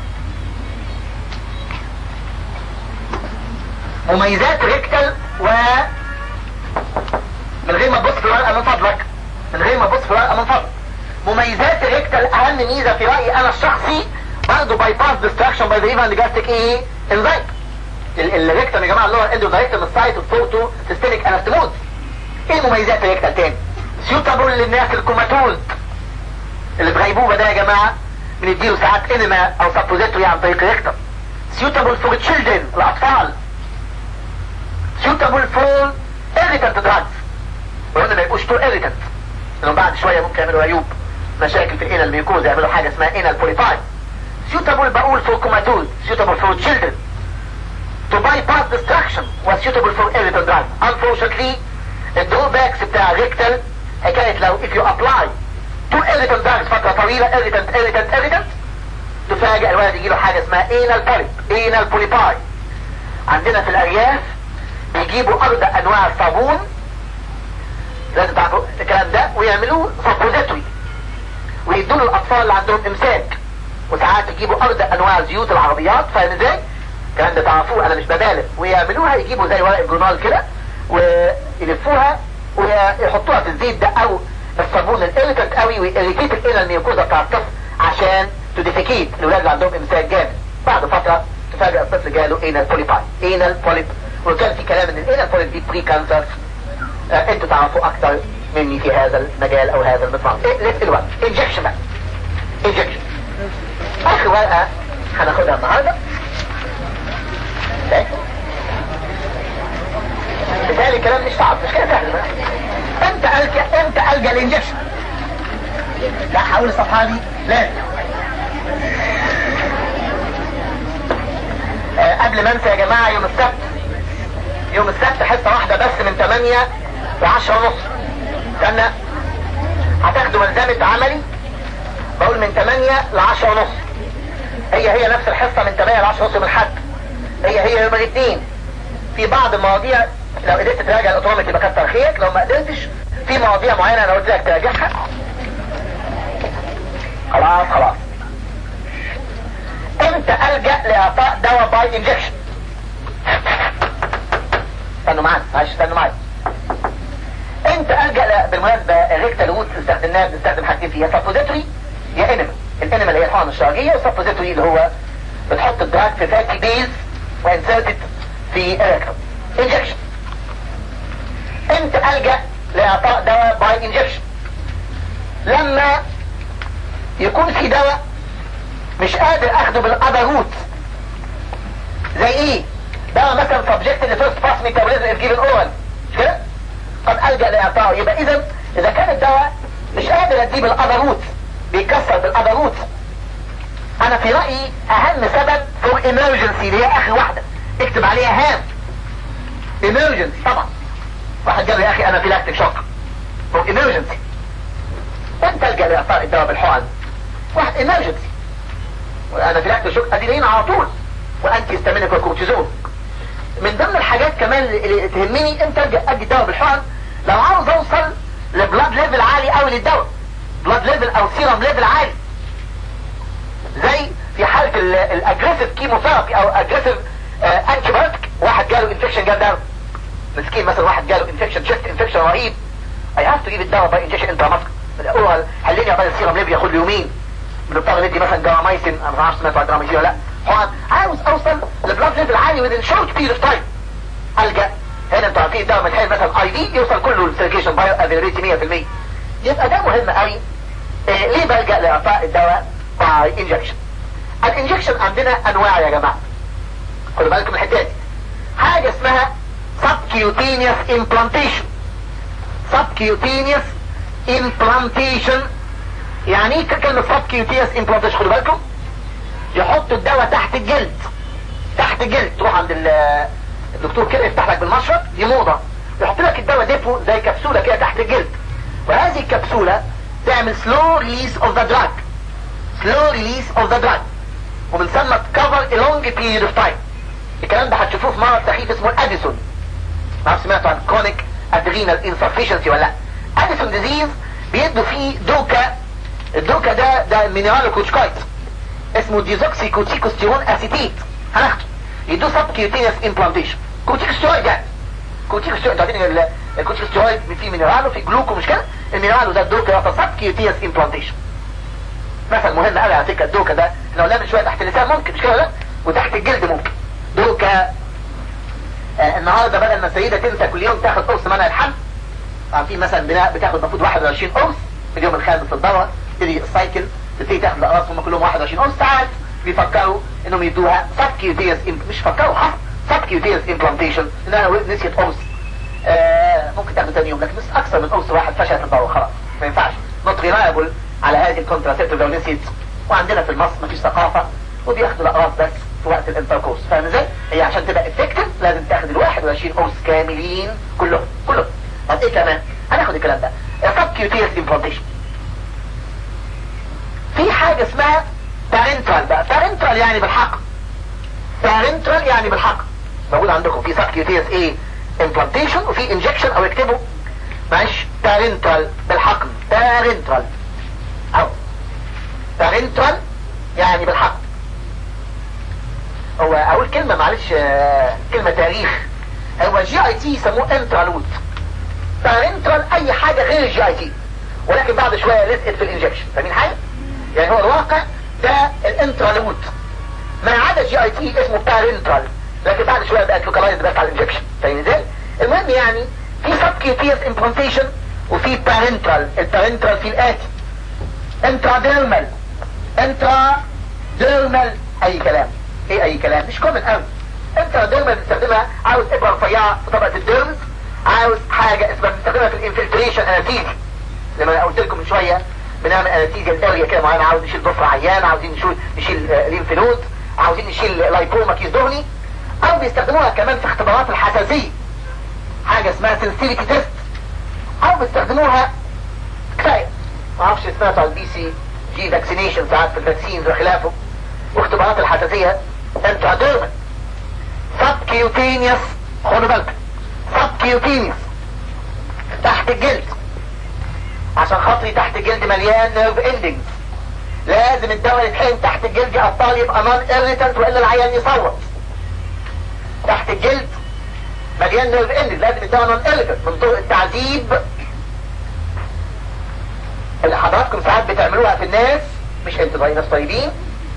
A: مميزات ريكتال و من غير ما تبص في الورقه من فضلك من غير ما تبص في الورقه من فضلك مميزات الريكتال اهم ميزه في رايي انا الشخصي برضه باي باس ديستراكشن باي ذا ايفان جاستيك ايه انزايم الريكتال يا جماعه اللي هو الاندوزايتم السايت الفوتو سيستميك انستموز ايه مميزات الريكتال تاني سيوتابل للناس الكوماتوز اللي في غيبوبه ده يا جماعه بنديله ساعات انما او سبوزيتوري عن طريق الريكتال سيوتابل فور تشيلدرن الاطفال سيوتابل فور irritant دراجز وقلنا ما يبقوش تو irritant لانهم بعد شويه ممكن يعملوا عيوب مشاكل في الانال ميوكوزا يعملوا حاجه اسمها انال بوليفاي suitable بقول for comatose suitable for children to bypass destruction was suitable for irritant drugs unfortunately الدروباكس بتاع الريكتال حكاية لو if you apply to irritant drugs فترة طويلة irritant irritant irritant تفاجئ الولد يجيله حاجة اسمها anal polyp anal polypi عندنا في الارياف بيجيبوا ارض انواع الصابون لازم تعرفوا الكلام ده ويعملوه سبوزيتوري ويدوا الاطفال اللي عندهم امساك وساعات يجيبوا ارض انواع زيوت العربيات فاهم ازاي؟ الكلام ده تعرفوه انا مش ببالغ ويعملوها يجيبوا زي ورق الجورنال كده ويلفوها ويحطوها في الزيت ده او الصابون الاريتنت قوي ويريتيت الى الميوكوزا بتاع الطفل عشان تديفيكيت الاولاد اللي عندهم امساك جامد بعد فتره تفاجئ الطفل جاله انال بوليباي انال بوليب وكان في كلام ان الانال بوليب دي بري كانسر آه انتوا تعرفوا اكتر مني في هذا المجال او هذا المضمار إيه لسه الوقت انجكشن بقى انجكشن اخر ورقه هناخدها النهارده بالتالي الكلام مش صعب مش كده سهل بقى امتى الجا امتى الجا الانجكشن لا حول الصفحه دي لازم آه قبل ما انسى يا جماعه يوم السبت يوم السبت حصه واحده بس من 8 ل 10 ونص استنى هتاخدوا ملزمه عملي بقول من 8 ل 10 ونص هي هي نفس الحصه من 8 ل 10 ونص يوم الاحد هي هي يوم الاثنين في بعض المواضيع لو قدرت تراجع الاوتوماتيك يبقى كتر خيرك لو ما قدرتش في مواضيع معينه انا قلت لك تراجعها خلاص خلاص امتى الجا لاعطاء دواء باي انجكشن استنوا معايا معلش استنوا معايا امتى الجا بالمناسبه الريكتال وود استخدمناها بنستخدم حاجتين فيها سبوزيتوري يا انما الانما اللي هي الحقن الشرجيه والسبوزيتوري اللي هو بتحط الدراج في فاتي بيز وانسرتد في الريكتال انجكشن امتى الجا لاعطاء دواء باي انجكشن لما يكون في دواء مش قادر اخده بالاذر روت زي ايه دواء مثلا سبجكت لفيرست باس ميتابوليزم اف جيفن اورال مش كده قد الجا لاعطائه يبقى اذا اذا كان الدواء مش قادر اديه بالاذر روت بيكسر بالاذر روت انا في رايي اهم سبب فور ايمرجنسي اللي هي اخر واحده اكتب عليها هام ايمرجنسي طبعا واحد قال لي يا اخي انا في لاكتيك شوك فور ايمرجنسي انت الجا لاعطاء الدواء بالحقن واحد ايمرجنسي وانا في لاكتيك شوك ادينين على طول وانتي استامينيك وكورتيزون من ضمن الحاجات كمان اللي تهمني انت الجا ادي الدواء بالحقن لو عاوز اوصل لبلاد ليفل عالي قوي للدواء بلاد ليفل او سيرم ليفل عالي زي في حالة الاجريسيف كيموثيرابي او اجريسيف انتيبيوتيك واحد جاله انفكشن جاب دواء مسكين مثلا واحد جاله انفكشن شيست انفكشن رهيب اي هاف تو جيب الدواء باي انجكشن انت ماسك الاول حليني عقبال السيرم ليفل ياخد له يومين بنضطر ندي مثلا جرامايسين انا ما اعرفش سمعت عن جرامايسين ولا لا حقن عاوز اوصل لبلاد ليفل عالي وذين شورت بيريد اوف تايم الجا هنا انتوا عارفين الدواء من حين مثلا اي دي يوصل كله للسيركيشن بايو افيلابيلتي 100% يبقى ده مهم قوي إيه ليه بلجا لاعطاء الدواء باي انجكشن الانجكشن عندنا انواع يا جماعه خدوا بالكم من الحته دي حاجه اسمها subcutaneous implantation subcutaneous implantation يعني ايه كلمه subcutaneous implantation خدوا بالكم يحط الدواء تحت الجلد تحت الجلد تروح عند الدكتور كده يفتح لك بالمشرط دي موضه يحط لك الدواء ديبو زي كبسوله كده تحت الجلد وهذه الكبسوله تعمل slow release of the drug slow release of the drug ومن ثم cover a long period of time الكلام ده هتشوفوه في مرض سخيف اسمه الاديسون ما عارف سمعتوا عن chronic adrenal insufficiency ولا لا اديسون ديزيز بيدوا فيه دوكا الدوكا ده ده مينرال كوتشكايت اسمه ديزوكسي كوتيكوستيرون اسيتيت هناخده يدوه سب كيوتينيوس امبلانتيشن كوتيكوستيرويد يعني كوتيكوستيرويد انتوا عارفين الكوتيكوستيرويد فيه مينرال وفيه جلوكو مش كده المينرال ده الدوكا يعطى سب كيوتينيوس امبلانتيشن مثل مهم قوي على فكره الدوكا ده احنا قلنا من شويه تحت اللسان ممكن مش كده لا وتحت الجلد ممكن دوكا آه النهارده بدل ما السيده تنسى كل يوم تاخد قرص منع الحمل عارفين مثلا بناء بتاخد المفروض 21 قرص في اليوم الخامس الدوره تبتدي السايكل تبتدي تاخد الاقراص هم كلهم 21 قرص ساعات بيفكروا انهم يدوها سبكيوتيوس مش فكروا حصل سبكيوتيوس امبلانتيشن انها نسيت قرص آه ممكن تاخد ثاني يوم لكن بس اكثر من قرص واحد فشلت الدوره خلاص ما ينفعش نوت ريلايبل على هذه الكونتراسيبتيف لو نسيت وعندنا في مصر مفيش ثقافه وبياخدوا الاقراص بس في وقت الانتركورس فاهم ازاي؟ هي عشان تبقى افكتيف لازم تاخد ال 21 قرص كاملين كلهم كلهم طب ايه كمان؟ هناخد الكلام ده سبكيوتيوس امبلانتيشن في حاجة اسمها بارنترال بقى بارنترال يعني بالحق بارنترال يعني بالحق موجود عندكم في سبكيوتيوس ايه امبلانتيشن وفي انجكشن او اكتبوا معلش بارنترال بالحقن بارنترال او بارنترال يعني بالحق هو اقول كلمة معلش آه كلمة تاريخ هو جي اي تي يسموه انترالوت بارنترال اي حاجة غير الجي اي تي ولكن بعد شوية لزقت في الانجكشن فاهمين حاجة يعني هو الواقع ده الانترالوت ما عدا جي اي تي اسمه بارنترال لكن بعد شوية بقت لوكالايزد بس على الانجكشن فاهمين ازاي المهم يعني في سبكيوتيوس امبلانتيشن وفي بارنترال البارنترال في الاتي انتراديرمال انتراديرمال اي كلام ايه اي كلام مش كومن قوي انتراديرمال بنستخدمها عاوز ابره رفيعه في طبقه الديرمز عاوز حاجه اسمها بنستخدمها في الانفلتريشن انستيزي زي ما انا قلت لكم من شويه بنعمل انستيزيا الاريا كده معينه عاوز نشيل ضفر عيان عاوزين نشيل نشيل ليمف نود عاوزين نشيل لايبوما كيس دهني او بيستخدموها كمان في اختبارات الحساسيه حاجه اسمها سنسيتيفيتي تيست او بيستخدموها كفايه ما اعرفش سمعتوا على البي سي جي فاكسينيشن ساعات في الفاكسينز وخلافه واختبارات الحساسيه انتراديرمال سب كيوتينيوس خدوا بالكم سب كيوتينيوس تحت الجلد عشان خاطري تحت الجلد مليان نيرف اندنجز لازم الدواء يتحقن تحت الجلد ابطال يبقى نون اريتنت والا العيان يصوت تحت الجلد مليان نيرف اندنجز لازم الدواء نون اريتنت من طرق التعذيب اللي حضراتكم ساعات بتعملوها في الناس مش انتوا زي ناس طيبين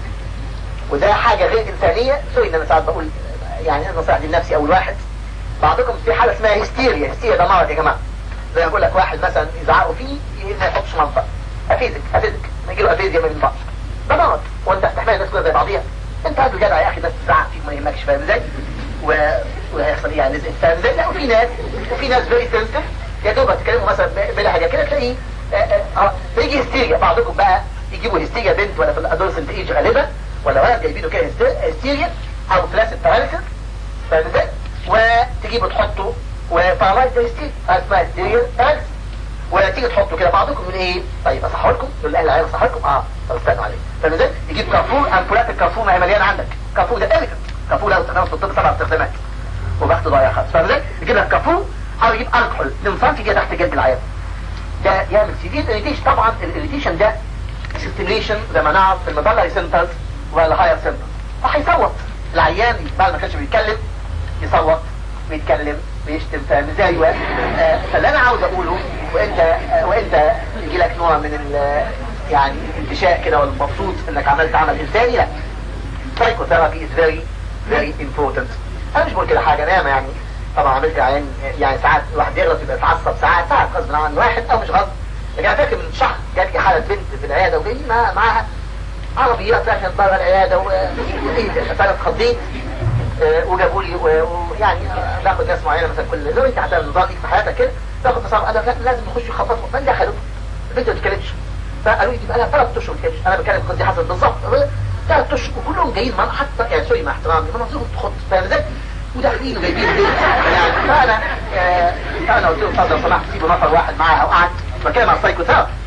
A: وده حاجة غير انسانية سوري ان انا ساعات بقول يعني انا نصيحتي لنفسي اول واحد بعضكم في حالة اسمها هيستيريا هيستيريا ده مرض يا جماعة زي ما بقول لك واحد مثلا يزعقوا فيه ما يحطش منطق افيزك افيزك ما يجي له افيزيا ما ينفعش ده مرض وانت تحمل الناس كلها زي بعضيها انت راجل جدع يا اخي بس تزعق فيك ما يهمكش فاهم ازاي و... وهيحصل ايه يعني فاهم ازاي لا وفي ناس وفي ناس فيري سنسيتيف يا دوب هتكلموا مثلا بلهجه كده تلاقيه اه بيجي هستيريا بعضكم بقى يجيبوا هستيريا بنت ولا في الادولسنت ايج غالبا ولا ولد جايبينه كده هستيريا او بلاسيد باراليسيس فاهم ازاي وتجيبه تحطه وبارالايز ده هستيريا اسمها هستيريا باراليسيس وتيجي تحطه كده بعضكم من ايه طيب اصحى لكم يقول الاهل عايز اصحى لكم اه طب استنوا عليه فاهم ازاي يجيب كافور امبولات الكافور ما هي مليانه عندك كافور ده اليفنت كافور له استخدام في الطب سبع استخدامات وبخت ضايع خالص فاهم ازاي يجيب لك كافور او يجيب الكحول 2 سم كده تحت جلد العيان ده يعمل سيفير اريتيشن طبعا الاريتيشن ده ستيميليشن زي ما نعرف في المدلري سنترز والهاير سنترز فهيصوت العيان بعد ما كانش بيتكلم يصوت بيتكلم بيشتم فاهم ازاي آه فاللي انا عاوز اقوله وانت آه وانت يجي لك نوع من ال يعني الانتشاء كده والمبسوط انك عملت عمل انساني لا psychotherapy is very very important انا مش بقول كده حاجه انا يعني طبعا عملت عين يعني ساعات الواحد يغلط يبقى يتعصب ساعات ساعات غصب عن واحد او مش غصب لكن انا فاكر من شهر جات لي حاله بنت في العياده وجاي معاها عربيات راكنه بره العياده فانا اتخضيت وجابوا لي ويعني باخد ناس معينه مثلا كل لو انت هتعمل نظام في حياتك كده تاخد تصرف قال لا لازم نخش يخبطوا من دخلوا البنت ما بتتكلمش فقالوا لي بقى لها ثلاث اشهر ما بتتكلمش انا بتكلم قصدي حصل بالظبط ثلاث اشهر وكلهم جايين من حتى يعني سوري مع احترامي مناظرهم تخط فاهم ازاي؟ وداخلين وجايبين يعني فانا آه انا قلت له اتفضل لو سمحت سيبوا نفر واحد معاها وقعدت بتكلم على السايكو ثيرابي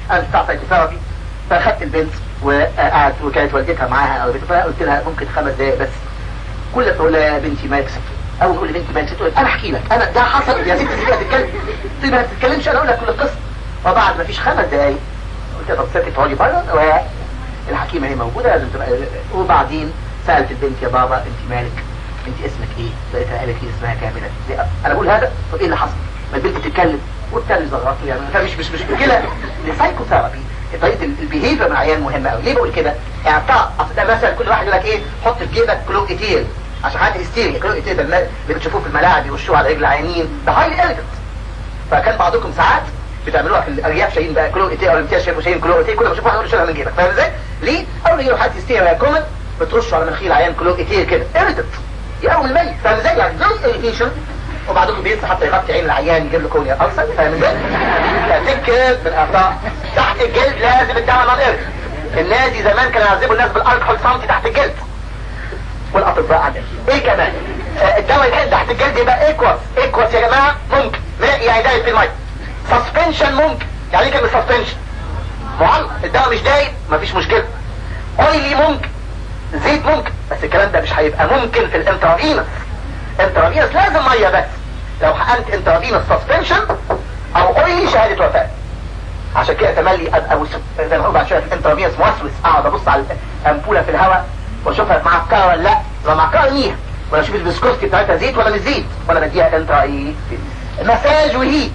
A: انا بتاع ثيرابي فاخدت البنت وقعدت وكانت والدتها معاها او فقلت لها ممكن خمس دقايق بس كل ما تقول لها يا بنتي ما يكسب اول تقول لبنتي ما يكسب تقول انا احكي لك انا ده حصل يا ست سيبها تتكلم طيب ما تتكلمش انا اقول لك كل القصه وبعد ما فيش خمس دقايق قلت لها طب سكت تقعدي بره والحكيمه هي موجوده لازم تبقى وبعدين سالت البنت يا بابا انت مالك انت اسمك ايه لقيتها قالت لي اسمها كامله انا بقول هذا طب ايه اللي حصل ما البنت بتتكلم والتاني زغرط يعني فمش مش مش مشكله السايكو ثيرابي طريقه البيهيفير مع العيان مهمه قوي ليه بقول كده يعني بتاع اصل ده مثلا كل واحد يقول لك ايه حط في جيبك كلو ايتيل عشان حد هيستيريا كلو ايتيل ده اللي بتشوفوه في الملاعب يوشوه على رجل العيانين ده هايلي اليجنت فكان بعضكم ساعات بتعملوها في الارياف شايلين بقى كلو ايتيل او الامتياز شايفوا شايلين كلو ايتيل كل ما تشوف واحد يقول شيلها من جيبك فاهم ازاي؟ ليه؟ اول ما يجي له حد هيستيريا كومن بترشوا على مناخير العيان كلو ايتيل كده اريتنت يقوم الميت فاهم ازاي؟ يعني زي اريتيشن وبعضكم بينسى حتى يغطي عين العيان يجيب له كونيا ألسر فاهم ازاي؟ تفكر بالأعضاء تحت الجلد لازم الدواء نون إيرك النادي زمان كانوا يعذبوا الناس بالألكحول سنتي تحت الجلد والأطباء عندنا ايه كمان؟ آه الدواء يتحط تحت الجلد يبقى ايكوس ايكوس يا جماعة ممكن يعني دايب في المية سسبنشن ممكن يعني ايه كلمة سسبنشن؟ معلق الدواء مش دايب مفيش مشكلة اويلي ممكن زيت ممكن بس الكلام ده مش هيبقى ممكن في الانترافينس انترافينس لازم ميه بس لو حقنت انترافينس سسبنشن او اويلي شهاده وفاه عشان كده تملي ابقى زي ما بعد شويه في الانترافينس موسوس اقعد ابص على الامبوله في الهواء واشوفها معكره ولا لا لو معكره ارميها ولا اشوف الفيسكوستي بتاعتها زيت ولا مش زيت ولا بديها انترا ايه مساج وهيت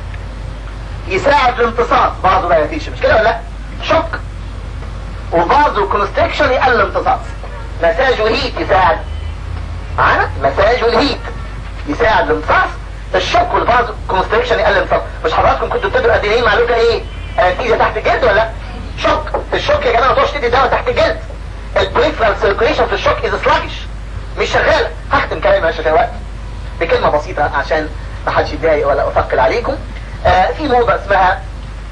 A: يساعد الامتصاص بعضه لا يفيش مش كده ولا لا شك وبعضه كونستريكشن يقلل الامتصاص مساج وهيت يساعد معانا مساج والهيت يساعد الامتصاص الشوك والفاز كونستريكشن يقلل الامتصاص مش حضراتكم كنتوا بتدوا ادرينالين مع لوكا ايه انستيزيا تحت الجلد ولا لا شوك الشوك يا جماعه ما تروحش تدي دواء تحت الجلد البريفرال سيركيشن في الشوك از سلاجش مش شغاله هختم كلامي مش وقت بكلمه بسيطه عشان ما حدش يتضايق ولا اثقل عليكم آه في موضه اسمها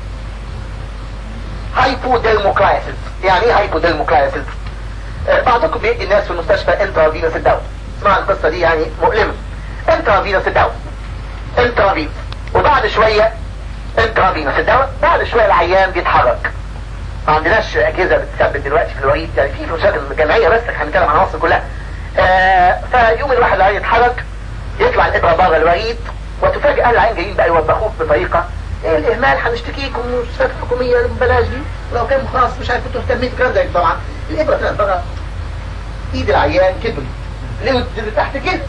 A: هايبوديرموكلايسيس يعني ايه هايبوديرموكلايسيس آه بعضكم بيدي الناس في المستشفى انترافينوس الدواء اسمع القصة دي يعني مؤلمة انترافينوس الدواء انترافينوس وبعد شوية انترافينوس الدواء بعد شوية العيان بيتحرك ما عندناش اجهزة بتثبت دلوقتي في الوريد يعني في مشاكل جمعية بس احنا بنتكلم عن مصر كلها آه فيوم الواحد العيان يتحرك يطلع الابرة بره الوريد وتفاجئ اهل العين جايين بقى يوبخوك بطريقة إيه الاهمال هنشتكيكم المستشفيات الحكومية ببلاش دي ولو كان خلاص مش عارف كنتوا اهتميتوا الكلام ده طبعا الابرة طلعت بره ايد العيان كبرت ليه تحت كده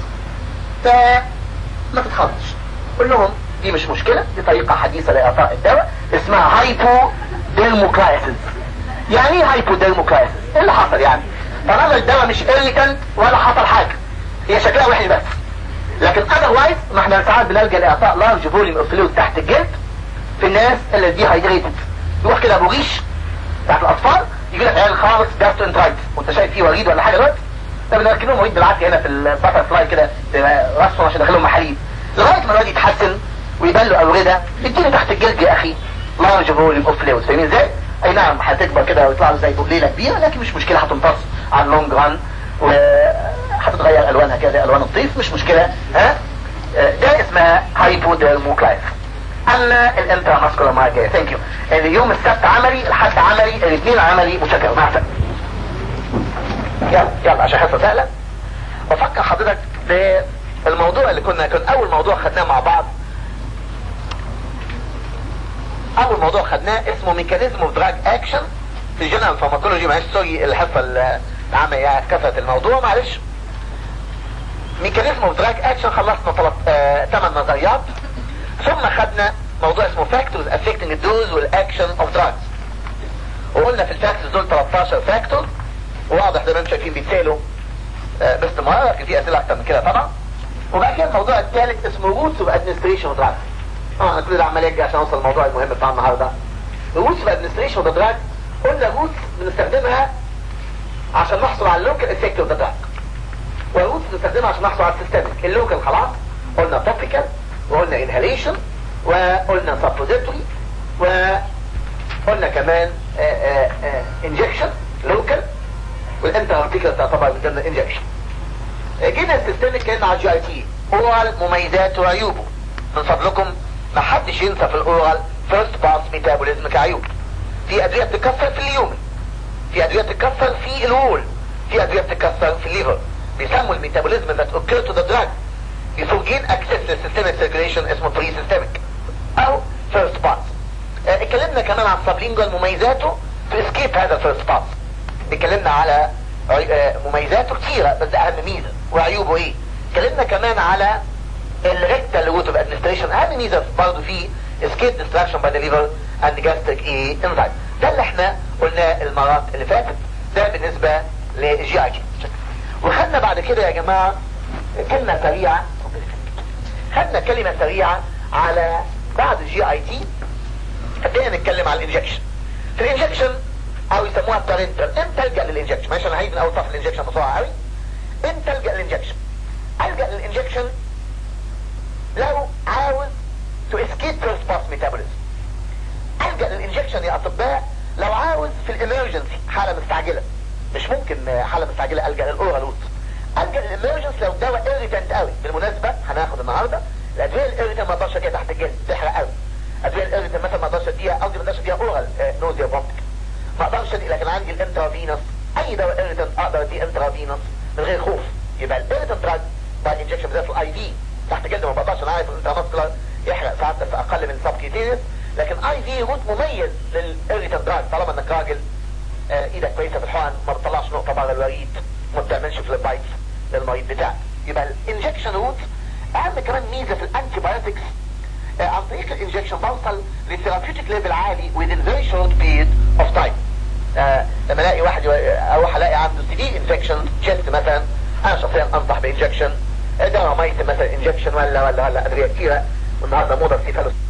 A: فما تتخضش قول لهم دي مش مشكلة دي طريقة حديثة لإعطاء الدواء اسمها هايبو ديرموكلايسيس يعني ايه هايبو ديرموكلايسيس ايه اللي حصل يعني طالما الدواء مش اريتنت ولا حصل حاجة هي شكلها وحش بس لكن اذروايز ما احنا ساعات بنلجا لاعطاء لارج فوليوم اوف فلويد تحت الجلد في الناس اللي دي هايدريتد يروح كده ابو ريش بتاعت الاطفال يجي لك عيال خالص جاسترنترايتس وانت شايف فيه وريد ولا حاجه دلوقتي ده بنركنهم وريد بالعافيه هنا في الباتر فلاي كده راسهم عشان داخلهم محاليل لغايه ما الواد يتحسن ويبان له اورده اديله تحت الجلد يا اخي لارج فوليوم اوف فلويد فاهمين ازاي؟ اي نعم هتكبر كده ويطلع له زي بوليله كبيره لكن مش مشكله هتمتص على اللونج ران وهتتغير الوانها كده زي الوان الطيف مش مشكله ها ده اسمها هايبوديرموكلايف اما الانترا ماسكولار ماركه ثانك يو اليوم السبت عملي الحد عملي الاثنين عملي مشكل مع السلامه يلا يلا عشان حصه سهله بفكر حضرتك بالموضوع اللي كنا كان اول موضوع خدناه مع بعض اول موضوع خدناه اسمه ميكانيزم اوف دراج اكشن في جنرال فارماكولوجي معلش سوري الحصه العامه يا كثرت الموضوع معلش ميكانيزم اوف دراج اكشن خلصنا ثلاث ثمان آه نظريات ثم خدنا موضوع اسمه فاكتورز افكتنج الدوز والاكشن اوف دراجز وقلنا في الفاكتورز دول 13 فاكتور وواضح زي ما انتم شايفين بيتسالوا آه باستمرار لكن في اسئله اكتر من كده طبعا وبعد كده الموضوع الثالث اسمه روتس اوف ادمنستريشن اوف دراجز اه انا كل ده عمال اجي عشان اوصل الموضوع المهم بتاع النهارده روتس اوف ادمنستريشن اوف دراجز قلنا روتس بنستخدمها عشان نحصل على اللوكال افكت اوف ذا دراج والروتس بنستخدمها عشان نحصل على السيستميك اللوكال خلاص قلنا توبيكال وقلنا انهاليشن وقلنا سبوزيتوري وقلنا كمان انجكشن لوكال والانتر ارتيكل تعتبر من ضمن الانجكشن جينا السيستميك كان على الجي اي تي اورال مميزات وعيوبه من فضلكم ما حدش ينسى في الاورال فيرست باس ميتابوليزم كعيوب في ادوية بتتكسر في اليوم في ادوية بتتكسر في الوول في ادوية بتتكسر في الليفر بيسموا الميتابوليزم that occur to the drug before gain access للسيستمك circulation اسمه بري سيستمك او first pass اه اتكلمنا كمان عن السبلينجوال مميزاته to escape هذا first pass اتكلمنا على اه مميزاته كتيرة بس اهم ميزة وعيوبه ايه اتكلمنا كمان على الريكتال روت اوف ادمنستريشن اهم ميزة برضه فيه escape distraction by the liver and gastric ايه enzyme ده اللي احنا قلناه المرات اللي فاتت ده بالنسبة للجي اي تي وخدنا بعد كده يا جماعة كلمة سريعة خدنا كلمة سريعة على بعد الجي اي تي ابتدينا نتكلم على الانجكشن في الانجكشن او يسموها البارنتال امتى الجا للانجكشن ماشي انا هعيد من اول صف الانجكشن بسرعه قوي امتى الجا للانجكشن الجا للانجكشن لو عاوز تو اسكيب فيرست باس ميتابوليزم الجا للانجكشن يا اطباء لو عاوز في الامرجنسي حاله مستعجله مش ممكن حاله مستعجله الجا للاورال روت الجا للامرجنسي لو دواء ايريتنت قوي بالمناسبه هناخد النهارده الادويه الايريتنت ما اقدرش كده تحت الجلد تحرق قوي ادويه الايريتنت مثلا ما اقدرش اديها قصدي ما اقدرش اديها اورال نوزيا فومتك ما اقدرش ادي لكن عندي الانترافينوس اي دواء ايريتنت اقدر اديه انترافينوس من غير خوف يبقى الايريتنت دراج باي انجكشن بالذات في الاي في تحت الجلد ما بقدرش انا عارف الانترماسكولار يحرق ساعات بس اقل من السبكيتينيس لكن اي في روت مميز للايريتنت دراج طالما انك راجل آه ايدك كويسه في الحقن ما بتطلعش نقطه بره الوريد ما بتعملش فليبايتس للمريض بتاعك يبقى الانجكشن روت اهم كمان ميزه في الانتي بايوتكس آه عن طريق الانجكشن بوصل لثيرابيوتيك ليفل عالي within very short period of time آه لما الاقي واحد اروح الاقي عنده سيفير انفكشن تشيست مثلا انا شخصيا انصح بانجكشن دواء مايت مثلا انجكشن ولا ولا ولا ادويه كتيره والنهارده موضه سيفالوس